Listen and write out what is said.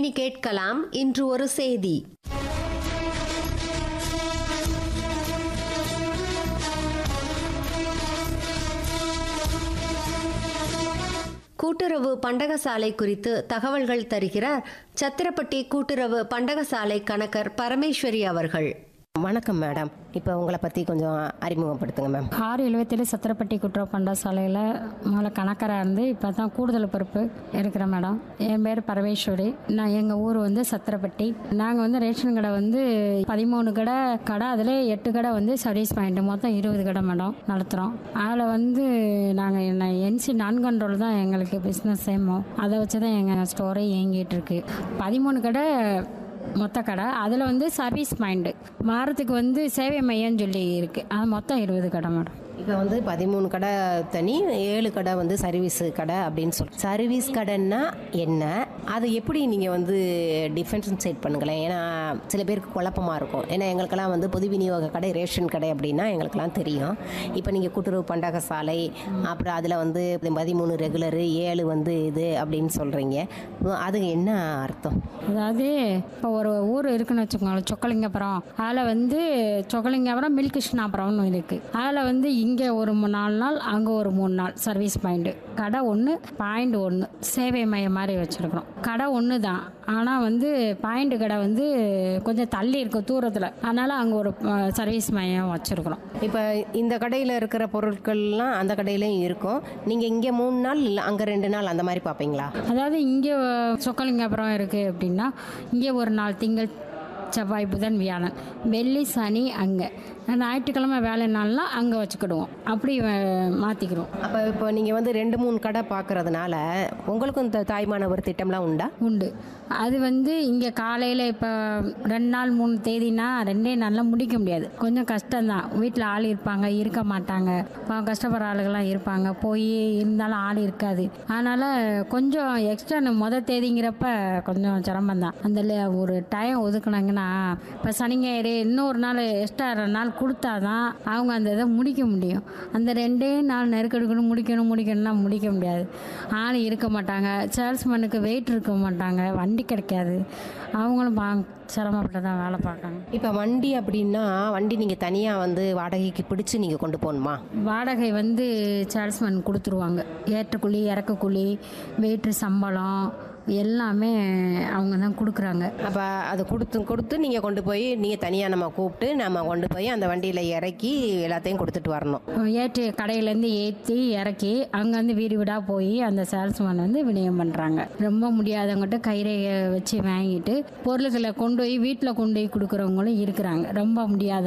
இனி கேட்கலாம் இன்று ஒரு செய்தி கூட்டுறவு பண்டகசாலை குறித்து தகவல்கள் தருகிறார் சத்திரப்பட்டி கூட்டுறவு பண்டகசாலை கணக்கர் பரமேஸ்வரி அவர்கள் வணக்கம் மேடம் இப்போ உங்களை பற்றி கொஞ்சம் அறிமுகப்படுத்துங்க மேம் ஆறு எழுபத்தேழு சத்திரப்பட்டி குற்ற பண்டசாலையில் முதல்ல கணக்கராக இருந்து இப்போ தான் கூடுதல் பொறுப்பு இருக்கிறேன் மேடம் என் பேர் பரமேஸ்வரி நான் எங்கள் ஊர் வந்து சத்திரப்பட்டி நாங்கள் வந்து ரேஷன் கடை வந்து பதிமூணு கடை கடை அதில் எட்டு கடை வந்து சர்வீஸ் பாயிண்ட் மொத்தம் இருபது கடை மேடம் நடத்துகிறோம் அதில் வந்து நாங்கள் என்ன என்சி நான் கண்ட்ரோல் தான் எங்களுக்கு பிஸ்னஸ் சேமம் அதை வச்சு தான் எங்கள் ஸ்டோரே இயங்கிட்டு இருக்கு பதிமூணு கடை மொத்த கடை அதில் வந்து சர்வீஸ் மைண்டு வாரத்துக்கு வந்து சேவை மையம்னு சொல்லி இருக்குது அது மொத்தம் இருபது கடை மேடம் இப்போ வந்து பதிமூணு கடை தனி ஏழு கடை வந்து சர்வீஸ் கடை அப்படின்னு சொல்லி சர்வீஸ் கடைன்னா என்ன அதை எப்படி நீங்கள் வந்து டிஃபரன்ஷியேட் பண்ணுங்களேன் ஏன்னா சில பேருக்கு குழப்பமாக இருக்கும் ஏன்னா எங்களுக்கெல்லாம் வந்து பொது விநியோக கடை ரேஷன் கடை அப்படின்னா எங்களுக்கெல்லாம் தெரியும் இப்போ நீங்கள் கூட்டுறவு பண்டக சாலை அப்புறம் அதில் வந்து பதிமூணு ரெகுலரு ஏழு வந்து இது அப்படின்னு சொல்கிறீங்க அது என்ன அர்த்தம் அதாவது இப்போ ஒரு ஊர் இருக்குன்னு வச்சுக்கோங்களேன் சொக்கலிங்கபுரம் அதில் வந்து சொக்கலிங்கபுரம் மில்க் கிருஷ்ணாபுரம்னு இருக்குது அதில் வந்து இங்கே ஒரு மூ- நாலு நாள் அங்கே ஒரு மூணு நாள் சர்வீஸ் பாயிண்ட்டு கடை ஒன்று பாயிண்ட் ஒன்று சேவை மையம் மாதிரி வச்சுருக்குறோம் கடை ஒன்று தான் ஆனால் வந்து பாயிண்ட் கடை வந்து கொஞ்சம் தள்ளி இருக்கும் தூரத்தில் அதனால் அங்கே ஒரு அஹ், சர்வீஸ் மையம் வச்சுருக்குறோம் இப்போ இந்த கடையில் இருக்கிற பொருட்கள்லாம் அந்த கடையிலையும் இருக்கும் நீங்கள் இங்கே மூணு நாள் இல்லை அங்கே ரெண்டு நாள் அந்த மாதிரி பார்ப்பீங்களா அதாவது இங்கே சொக்கலிங்கபுரம் இருக்குது அப்படின்னா இங்கே ஒரு நாள் திங்கள் செவ்வாய் புதன் வியாழன் வெள்ளி சனி அங்கே ஞாயிற்றுக்கிழமை வேலை நாள்லாம் அங்கே வச்சுக்கிடுவோம் அப்படி மாற்றிக்கிறோம் அப்போ இப்போ நீங்கள் வந்து ரெண்டு மூணு கடை பார்க்கறதுனால உங்களுக்கும் இந்த தாய்மானவர் திட்டம்லாம் உண்டா உண்டு அது வந்து இங்கே காலையில் இப்போ ரெண்டு நாள் மூணு தேதினா ரெண்டே நாளில் முடிக்க முடியாது கொஞ்சம் கஷ்டம்தான் வீட்டில் ஆள் இருப்பாங்க இருக்க மாட்டாங்க பாவம் கஷ்டப்படுற ஆளுகள்லாம் இருப்பாங்க போய் இருந்தாலும் ஆள் இருக்காது அதனால் கொஞ்சம் எக்ஸ்ட்ரா மொதல் தேதிங்கிறப்ப கொஞ்சம் சிரமம் தான் அந்த ல- ஒரு டைம் ஒதுக்குனாங்கன்னா இப்போ சனி ஞாயிறு இன்னொரு நாள் எக்ஸ்ட்ரா ரெண்டு நாள் கொடுத்தாதான் அவங்க அந்த இதை முடிக்க முடியும் அந்த ரெண்டே நாள் நெருக்கெடுக்கணும் முடிக்கணும் முடிக்கணும்னா முடிக்க முடியாது ஆள் இருக்க மாட்டாங்க சேல்ஸ்மேனுக்கு வெயிட் இருக்க மாட்டாங்க வண்டி கிடைக்காது அவங்களும் பா சிரமப்பட்டு தான் வேலை பார்க்காங்க இப்போ வண்டி அப்படின்னா வண்டி நீங்கள் தனியாக வந்து வாடகைக்கு பிடிச்சு நீங்கள் கொண்டு போகணுமா வாடகை வந்து சேல்ஸ்மேன் கொடுத்துருவாங்க ஏற்றக்கூலி இறக்கக்கூலி வெயிட்ரு சம்பளம் எல்லாமே அவங்க தான் கொடுக்குறாங்க அப்போ அதை கொடுத்து கொடுத்து நீங்கள் கொண்டு போய் நீங்கள் தனியாக நம்ம கூப்பிட்டு நம்ம கொண்டு போய் அந்த வண்டியில் இறக்கி எல்லாத்தையும் கொடுத்துட்டு வரணும் ஏற்றி கடையிலேருந்து ஏற்றி இறக்கி அங்கேருந்து வீடு வீடாக போய் அந்த சேல்ஸ்மேன் வந்து விநியோகம் பண்ணுறாங்க ரொம்ப முடியாதவங்ககிட்ட கைரேகை வச்சு வாங்கிட்டு பொருள்களை கொண்டு போய் வீட்டில் கொண்டு போய் கொடுக்குறவங்களும் இருக்கிறாங்க ரொம்ப முடியாத